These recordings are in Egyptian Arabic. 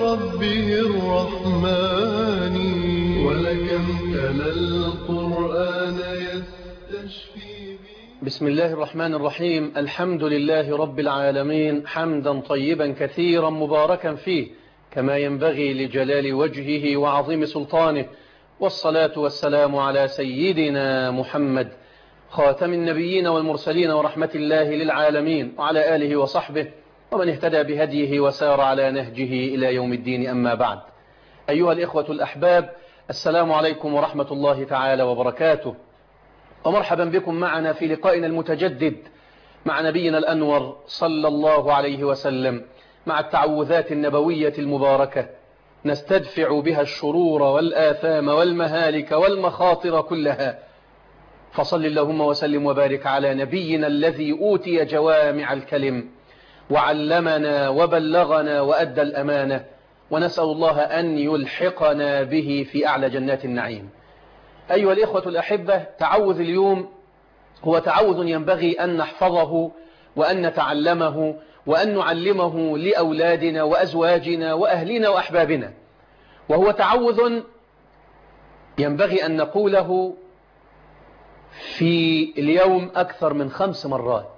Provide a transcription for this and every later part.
ربه الرحمن ولكم تلا القرآن يستشفي به بسم الله الرحمن الرحيم الحمد لله رب العالمين حمدا طيبا كثيرا مباركا فيه كما ينبغي لجلال وجهه وعظيم سلطانه والصلاة والسلام على سيدنا محمد خاتم النبيين والمرسلين ورحمة الله للعالمين وعلى آله وصحبه ومن اهتدى بهديه وسار على نهجه إلى يوم الدين أما بعد أيها الإخوة الأحباب السلام عليكم ورحمة الله تعالى وبركاته ومرحبا بكم معنا في لقائنا المتجدد مع نبينا الأنور صلى الله عليه وسلم مع التعوذات النبوية المباركة نستدفع بها الشرور والآثام والمهالك والمخاطر كلها فصل اللهم وسلم وبارك على نبينا الذي أوتي جوامع الكلم وعلمنا وبلغنا وأدى الأمانة ونسأل الله أن يلحقنا به في أعلى جنات النعيم أيها الإخوة الأحبة تعوذ اليوم هو تعوذ ينبغي أن نحفظه وأن نتعلمه وأن نعلمه لأولادنا وأزواجنا وأهلنا وأحبابنا وهو تعوذ ينبغي أن نقوله في اليوم أكثر من خمس مرات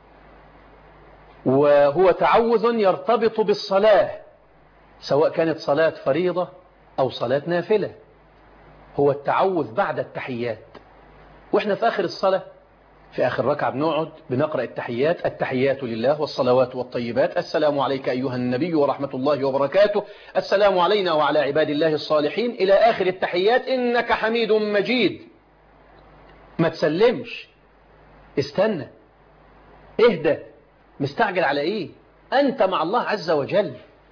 وهو تعوذ يرتبط بالصلاة سواء كانت صلاة فريضة أو صلاة نافلة هو التعوذ بعد التحيات وإحنا في آخر الصلاة في آخر ركعة بنقعد بنقرأ التحيات التحيات لله والصلوات والطيبات السلام عليك أيها النبي ورحمة الله وبركاته السلام علينا وعلى عباد الله الصالحين إلى آخر التحيات إنك حميد مجيد ما تسلمش استنى اهدى مستعجل على ايه انت مع الله عز وجل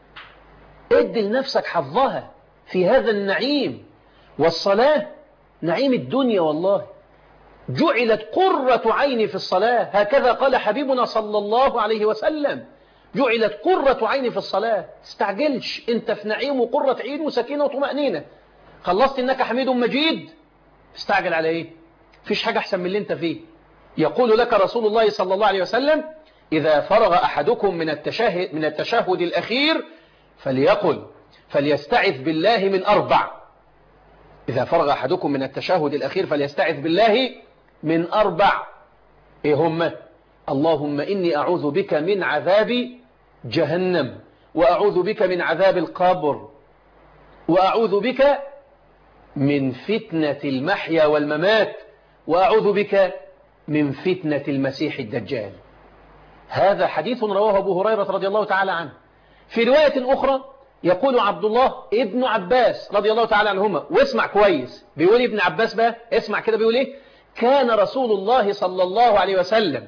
ادي لنفسك حظها في هذا النعيم والصلاة نعيم الدنيا والله جعلت قرة عيني في الصلاة هكذا قال حبيبنا صلى الله عليه وسلم جعلت قرة عيني في الصلاة استعجلش انت في نعيم وقرة عين وسكينة وطمأنينة خلصت انك حميد مجيد استعجل على ايه فيش حاجة احسن من اللي انت فيه يقول لك رسول الله صلى الله عليه وسلم إذا فرغ أحدكم من التشهد, من التشهد الأخير فليقل فليستعذ بالله من أربع إذا فرغ أحدكم من التشهد الأخير فليستعذ بالله من أربع إيه هم اللهم إني أعوذ بك من عذاب جهنم وأعوذ بك من عذاب القبر وأعوذ بك من فتنة المحيا والممات وأعوذ بك من فتنة المسيح الدجال هذا حديث رواه أبو هريرة رضي الله تعالى عنه في رواية أخرى يقول عبد الله ابن عباس رضي الله تعالى عنهما واسمع كويس بيقول ابن عباس بقى اسمع كده بيقول ايه كان رسول الله صلى الله عليه وسلم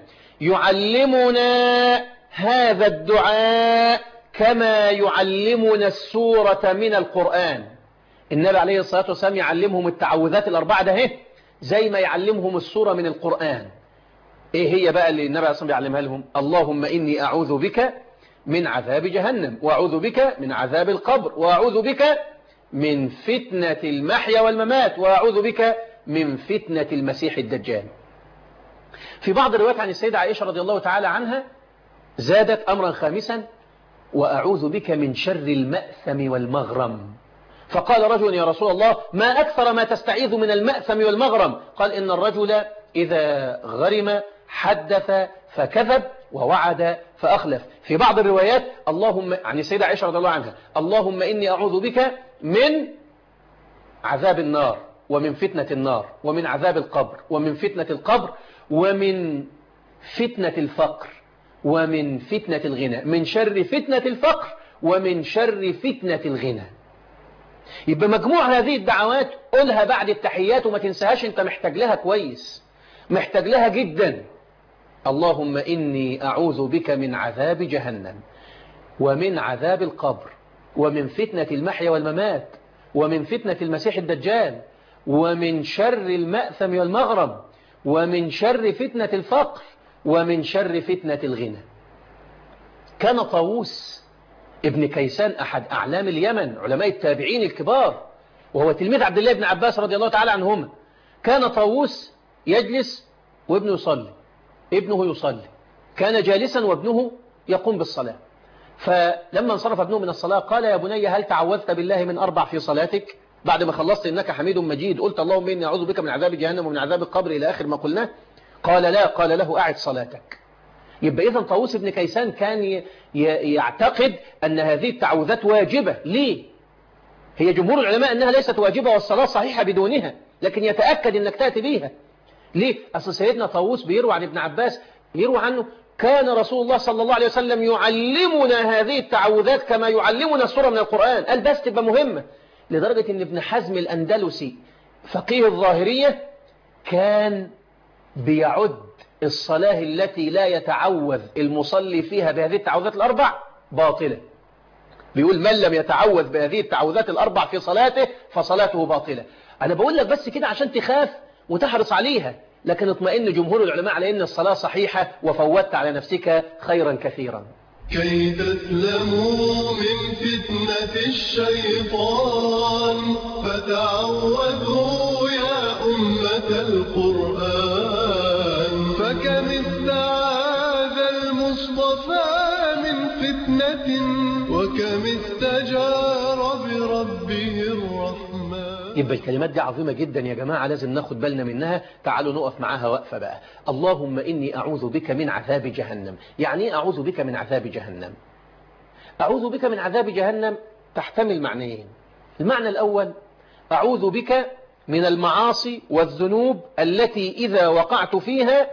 يعلمنا هذا الدعاء كما يعلمنا السورة من القرآن النبي عليه الصلاة والسلام يعلمهم التعوذات الأربعة ده اهي زي ما يعلمهم السورة من القرآن ايه هي بقى اللي النبي عليه الصلاة والسلام بيعلمها لهم اللهم إني أعوذ بك من عذاب جهنم وأعوذ بك من عذاب القبر وأعوذ بك من فتنة المحيا والممات وأعوذ بك من فتنة المسيح الدجال في بعض الروايات عن السيدة عائشة رضي الله تعالى عنها زادت أمرا خامسا وأعوذ بك من شر المأثم والمغرم فقال رجل يا رسول الله ما أكثر ما تستعيذ من المأثم والمغرم قال إن الرجل إذا غرم حدث فكذب ووعد فأخلف في بعض الروايات اللهم عن السيدة عائشة رضي الله عنها اللهم إني أعوذ بك من عذاب النار ومن فتنة النار ومن عذاب القبر ومن فتنة القبر ومن فتنة الفقر ومن فتنة الغنى من شر فتنة الفقر ومن شر فتنة الغنى يبقى مجموع هذه الدعوات قولها بعد التحيات وما تنساهاش انت محتاج لها كويس محتاج لها جدا اللهم إني أعوذ بك من عذاب جهنم ومن عذاب القبر ومن فتنة المحيا والممات ومن فتنة المسيح الدجال ومن شر المأثم والمغرب ومن شر فتنة الفقر ومن شر فتنة الغنى كان طاووس ابن كيسان أحد أعلام اليمن علماء التابعين الكبار وهو تلميذ عبد الله بن عباس رضي الله تعالى عنهما كان طاووس يجلس وابنه يصلي ابنه يصلي كان جالسا وابنه يقوم بالصلاة فلما انصرف ابنه من الصلاة قال يا بني هل تعوذت بالله من أربع في صلاتك بعد ما خلصت إنك حميد مجيد قلت اللهم إني أعوذ بك من عذاب جهنم ومن عذاب القبر إلى آخر ما قلناه قال لا قال له أعد صلاتك يبقى إذا طاووس بن كيسان كان يعتقد أن هذه التعوذات واجبة ليه هي جمهور العلماء أنها ليست واجبة والصلاة صحيحة بدونها لكن يتأكد أنك تأتي بيها ليه أصل سيدنا طاووس بيروى عن ابن عباس يروى عنه كان رسول الله صلى الله عليه وسلم يعلمنا هذه التعوذات كما يعلمنا السورة من القرآن قال بس تبقى مهمة لدرجة أن ابن حزم الأندلسي فقيه الظاهرية كان بيعد الصلاة التي لا يتعوذ المصلي فيها بهذه التعوذات الأربع باطلة بيقول من لم يتعوذ بهذه التعوذات الأربع في صلاته فصلاته باطلة أنا بقول لك بس كده عشان تخاف وتحرص عليها لكن اطمئن جمهور العلماء على أن الصلاة صحيحة وفوتت على نفسك خيرا كثيرا كي تسلموا من فتنة الشيطان فتعوذوا يا أمة القرآن فكم استعاذ المصطفى من فتنة وكم استجار بربه الرحمن يبقى الكلمات دي عظيمة جدا يا جماعة لازم ناخد بالنا منها تعالوا نقف معاها وقفة بقى اللهم إني أعوذ بك من عذاب جهنم يعني إيه أعوذ بك من عذاب جهنم أعوذ بك من عذاب جهنم تحتمل معنيين المعنى الأول أعوذ بك من المعاصي والذنوب التي إذا وقعت فيها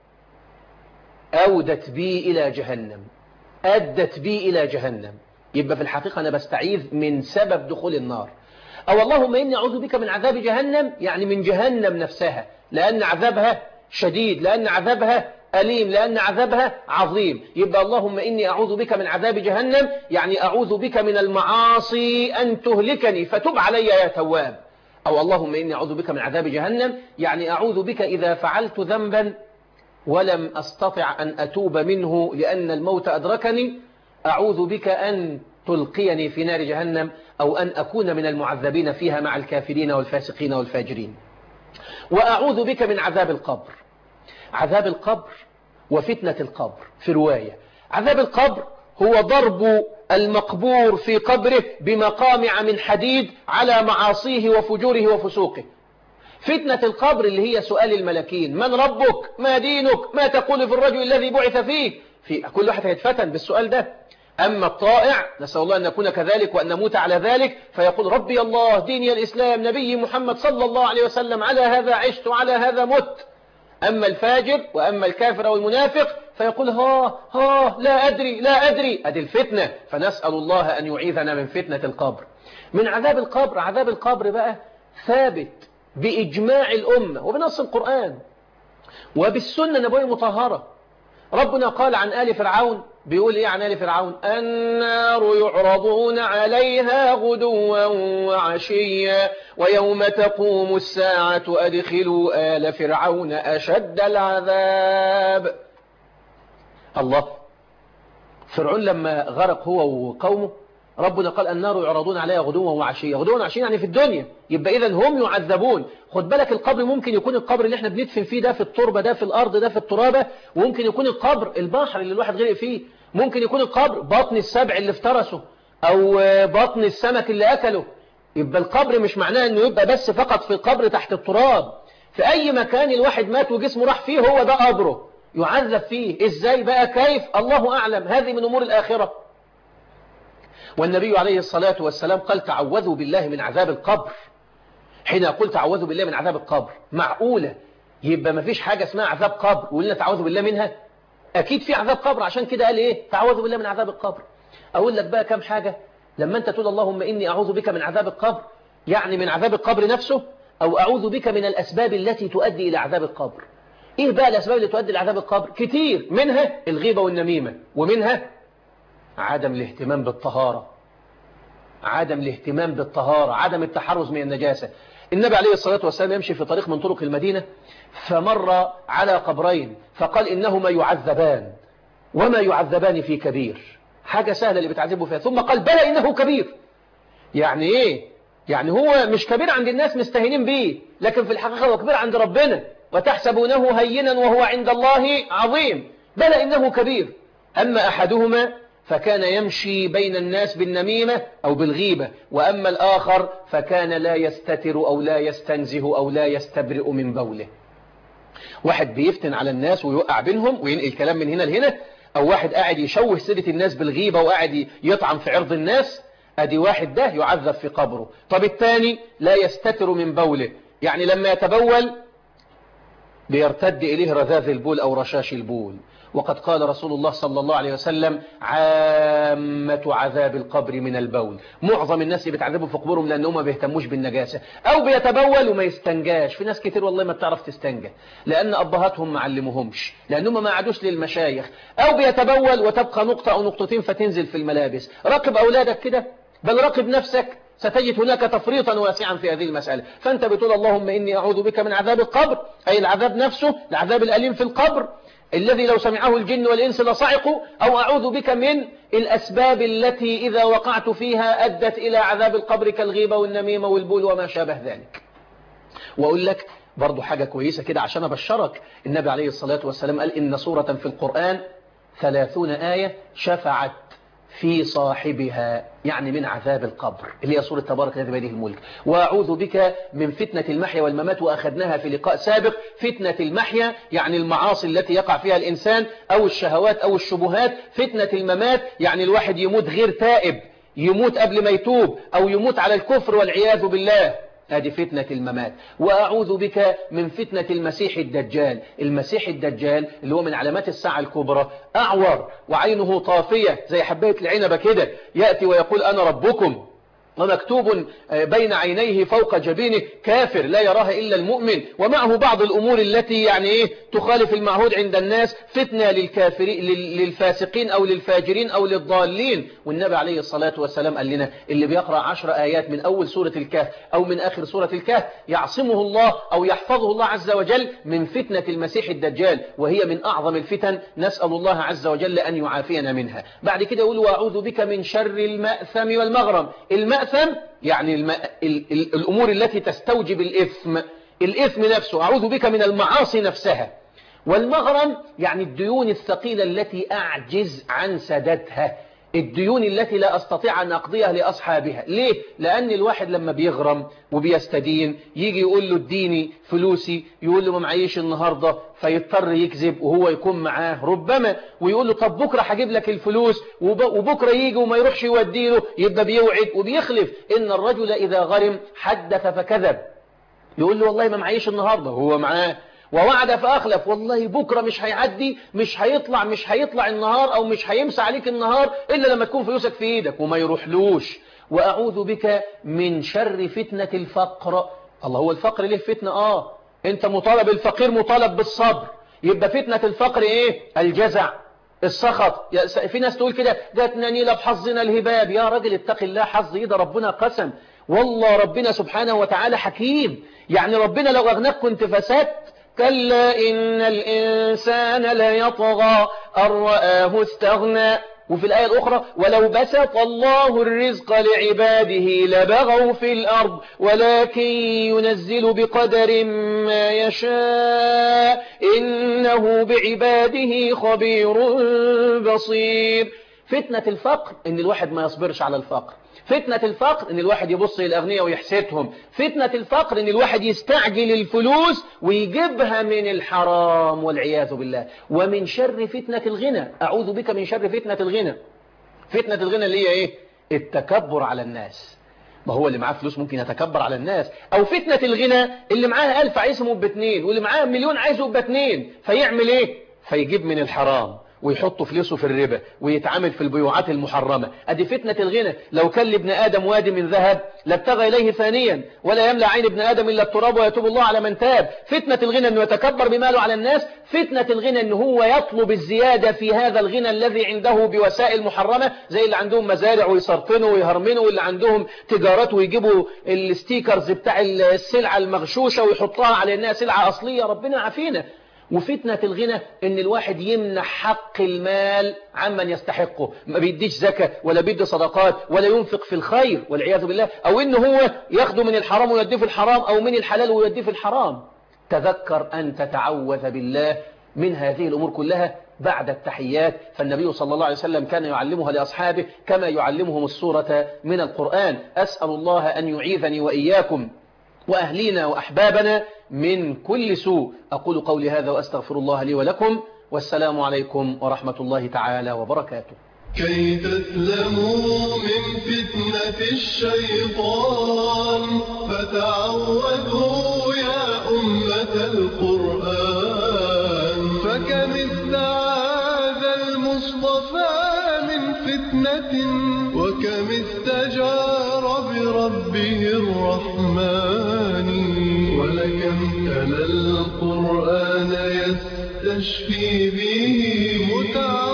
أودت بي إلى جهنم أدت بي إلى جهنم يبقى في الحقيقة أنا بستعيذ من سبب دخول النار أو اللهم إني أعوذ بك من عذاب جهنم يعني من جهنم نفسها لأن عذابها شديد لأن عذابها أليم لأن عذابها عظيم يبقى اللهم إني أعوذ بك من عذاب جهنم يعني أعوذ بك من المعاصي أن تهلكني فتب علي يا تواب أو اللهم إني أعوذ بك من عذاب جهنم يعني أعوذ بك إذا فعلت ذنبا ولم أستطع أن أتوب منه لأن الموت أدركني أعوذ بك أن تلقيني في نار جهنم أو أن أكون من المعذبين فيها مع الكافرين والفاسقين والفاجرين وأعوذ بك من عذاب القبر عذاب القبر وفتنة القبر في رواية عذاب القبر هو ضرب المقبور في قبره بمقامع من حديد على معاصيه وفجوره وفسوقه فتنة القبر اللي هي سؤال الملكين من ربك ما دينك ما تقول في الرجل الذي بعث فيه في كل واحد هيتفتن بالسؤال ده أما الطائع نسأل الله أن نكون كذلك وأن نموت على ذلك فيقول ربي الله ديني الإسلام نبي محمد صلى الله عليه وسلم على هذا عشت وعلى هذا مت أما الفاجر وأما الكافر أو المنافق فيقول ها ها لا أدري لا أدري أدي الفتنة فنسأل الله أن يعيذنا من فتنة القبر من عذاب القبر عذاب القبر بقى ثابت بإجماع الأمة وبنص القرآن وبالسنة النبوية المطهرة ربنا قال عن آل فرعون بيقول إيه عن آل فرعون النار يعرضون عليها غدوا وعشيا ويوم تقوم الساعة أدخلوا آل فرعون أشد العذاب الله فرعون لما غرق هو وقومه ربنا قال النار يعرضون عليها غدوا وعشيا غدوا وعشيا يعني في الدنيا يبقى إذا هم يعذبون خد بالك القبر ممكن يكون القبر اللي احنا بندفن فيه ده في التربة ده في الأرض ده في الترابة وممكن يكون القبر البحر اللي الواحد غرق فيه ممكن يكون القبر بطن السبع اللي افترسه أو بطن السمك اللي أكله يبقى القبر مش معناه أنه يبقى بس فقط في القبر تحت التراب في أي مكان الواحد مات وجسمه راح فيه هو ده قبره يعذب فيه إزاي بقى كيف الله أعلم هذه من أمور الآخرة والنبي عليه الصلاة والسلام قال تعوذوا بالله من عذاب القبر حين يقول تعوذوا بالله من عذاب القبر معقولة يبقى ما فيش حاجة اسمها عذاب قبر وقلنا تعوذوا بالله منها أكيد في عذاب قبر عشان كده قال إيه تعوذوا بالله من عذاب القبر أقول لك بقى كم حاجة لما أنت تقول اللهم إني أعوذ بك من عذاب القبر يعني من عذاب القبر نفسه أو أعوذ بك من الأسباب التي تؤدي إلى عذاب القبر إيه بقى الأسباب اللي تؤدي لعذاب القبر كتير منها الغيبة والنميمة ومنها عدم الاهتمام بالطهارة عدم الاهتمام بالطهارة عدم التحرز من النجاسة النبي عليه الصلاة والسلام يمشي في طريق من طرق المدينة فمر على قبرين فقال إنهما يعذبان وما يعذبان في كبير حاجة سهلة اللي بتعذبه فيها ثم قال بلى إنه كبير يعني إيه يعني هو مش كبير عند الناس مستهينين به لكن في الحقيقة هو كبير عند ربنا وتحسبونه هينا وهو عند الله عظيم بلى إنه كبير أما أحدهما فكان يمشي بين الناس بالنميمة أو بالغيبة وأما الآخر فكان لا يستتر أو لا يستنزه أو لا يستبرئ من بوله واحد بيفتن على الناس ويوقع بينهم وينقل كلام من هنا لهنا أو واحد قاعد يشوه سيرة الناس بالغيبة وقاعد يطعن في عرض الناس أدي واحد ده يعذب في قبره طب الثاني لا يستتر من بوله يعني لما يتبول بيرتد إليه رذاذ البول أو رشاش البول وقد قال رسول الله صلى الله عليه وسلم عامة عذاب القبر من البول معظم الناس بيتعذبوا في قبورهم لأنهم ما بيهتموش بالنجاسة أو بيتبول وما يستنجاش في ناس كتير والله ما بتعرف تستنجى لأن أبهاتهم ما علموهمش لأنهم ما عادوش للمشايخ أو بيتبول وتبقى نقطة أو نقطتين فتنزل في الملابس راقب أولادك كده بل راقب نفسك ستجد هناك تفريطا واسعا في هذه المسألة فأنت بتقول اللهم إني أعوذ بك من عذاب القبر أي العذاب نفسه العذاب الأليم في القبر الذي لو سمعه الجن والإنس لصعقوا أو أعوذ بك من الأسباب التي إذا وقعت فيها أدت إلى عذاب القبر كالغيبة والنميمة والبول وما شابه ذلك وأقول لك برضو حاجة كويسة كده عشان أبشرك النبي عليه الصلاة والسلام قال إن سورة في القرآن ثلاثون آية شفعت في صاحبها يعني من عذاب القبر اللي هي سورة تبارك الذي بيده الملك وأعوذ بك من فتنة المحيا والممات وأخذناها في لقاء سابق فتنة المحيا يعني المعاصي التي يقع فيها الإنسان أو الشهوات أو الشبهات فتنة الممات يعني الواحد يموت غير تائب يموت قبل ما يتوب أو يموت على الكفر والعياذ بالله هذه فتنة الممات وأعوذ بك من فتنة المسيح الدجال المسيح الدجال اللي هو من علامات الساعة الكبرى أعور وعينه طافية زي حباية العنبة كده يأتي ويقول أنا ربكم ومكتوب بين عينيه فوق جبينه كافر لا يراها إلا المؤمن ومعه بعض الأمور التي يعني إيه تخالف المعهود عند الناس فتنة للكافرين للفاسقين أو للفاجرين أو للضالين والنبي عليه الصلاة والسلام قال لنا اللي بيقرأ عشر آيات من أول سورة الكهف أو من آخر سورة الكهف يعصمه الله أو يحفظه الله عز وجل من فتنة المسيح الدجال وهي من أعظم الفتن نسأل الله عز وجل أن يعافينا منها بعد كده يقول وأعوذ بك من شر المأثم والمغرم المأثم يعني الم... ال... ال... الأمور التي تستوجب الإثم الإثم نفسه أعوذ بك من المعاصي نفسها والمغرم يعني الديون الثقيلة التي أعجز عن سددها الديون التي لا أستطيع أن أقضيها لأصحابها ليه؟ لأن الواحد لما بيغرم وبيستدين يجي يقول له اديني فلوسي يقول له ما معيش النهاردة فيضطر يكذب وهو يكون معاه ربما ويقول له طب بكرة هجيب لك الفلوس وبكرة يجي وما يروحش يوديله يبقى بيوعد وبيخلف إن الرجل إذا غرم حدث فكذب يقول له والله ما معيش النهاردة هو معاه ووعد فأخلف والله بكرة مش هيعدي مش هيطلع مش هيطلع النهار أو مش هيمسى عليك النهار إلا لما تكون فلوسك في إيدك وما يروحلوش وأعوذ بك من شر فتنة الفقر الله هو الفقر ليه فتنة آه أنت مطالب الفقير مطالب بالصبر يبقى فتنة الفقر إيه الجزع السخط في ناس تقول كده جاتنا نيلة بحظنا الهباب يا راجل اتق الله حظ إيه ده ربنا قسم والله ربنا سبحانه وتعالى حكيم يعني ربنا لو أغناك كنت فسدت كلا إن الإنسان ليطغى أن رآه استغنى وفي الآية الأخرى ولو بسط الله الرزق لعباده لبغوا في الأرض ولكن ينزل بقدر ما يشاء إنه بعباده خبير بصير فتنة الفقر إن الواحد ما يصبرش على الفقر فتنة الفقر ان الواحد يبص للأغنياء ويحسدهم فتنة الفقر ان الواحد يستعجل الفلوس ويجيبها من الحرام والعياذ بالله ومن شر فتنة الغنى أعوذ بك من شر فتنة الغنى فتنة الغنى اللي هي ايه التكبر على الناس ما هو اللي معاه فلوس ممكن يتكبر على الناس او فتنة الغنى اللي معاه ألف عايزهم باتنين واللي معاه مليون عايزه باتنين فيعمل ايه فيجيب من الحرام ويحط فلوسه في الربا ويتعامل في البيوعات المحرمة ادي فتنة الغنى لو كان لابن آدم وادي من ذهب لابتغى إليه ثانيا ولا يملأ عين ابن آدم إلا التراب ويتوب الله على من تاب فتنة الغنى أنه يتكبر بماله على الناس فتنة الغنى أنه هو يطلب الزيادة في هذا الغنى الذي عنده بوسائل محرمة زي اللي عندهم مزارع ويصرفنوا ويهرمنوا واللي عندهم تجارات ويجيبوا الستيكرز بتاع السلعة المغشوشة ويحطها على انها سلعة أصلية ربنا عافينا وفتنة الغنى ان الواحد يمنح حق المال عمن يستحقه ما بيديش زكاة ولا بيدي صدقات ولا ينفق في الخير والعياذ بالله او ان هو ياخده من الحرام ويوديه في الحرام او من الحلال ويوديه في الحرام تذكر ان تتعوذ بالله من هذه الامور كلها بعد التحيات فالنبي صلى الله عليه وسلم كان يعلمها لأصحابه كما يعلمهم السورة من القرآن أسأل الله أن يعيذني وإياكم وأهلينا وأحبابنا من كل سوء أقول قولي هذا وأستغفر الله لي ولكم والسلام عليكم ورحمة الله تعالى وبركاته كي تسلموا من فتنة الشيطان فتعوذوا يا أمة القرآن فكم استعاذ المصطفى من فتنة وكم استجار بربه الرحمن ولكم تلا القرآن يستشفي به متعالى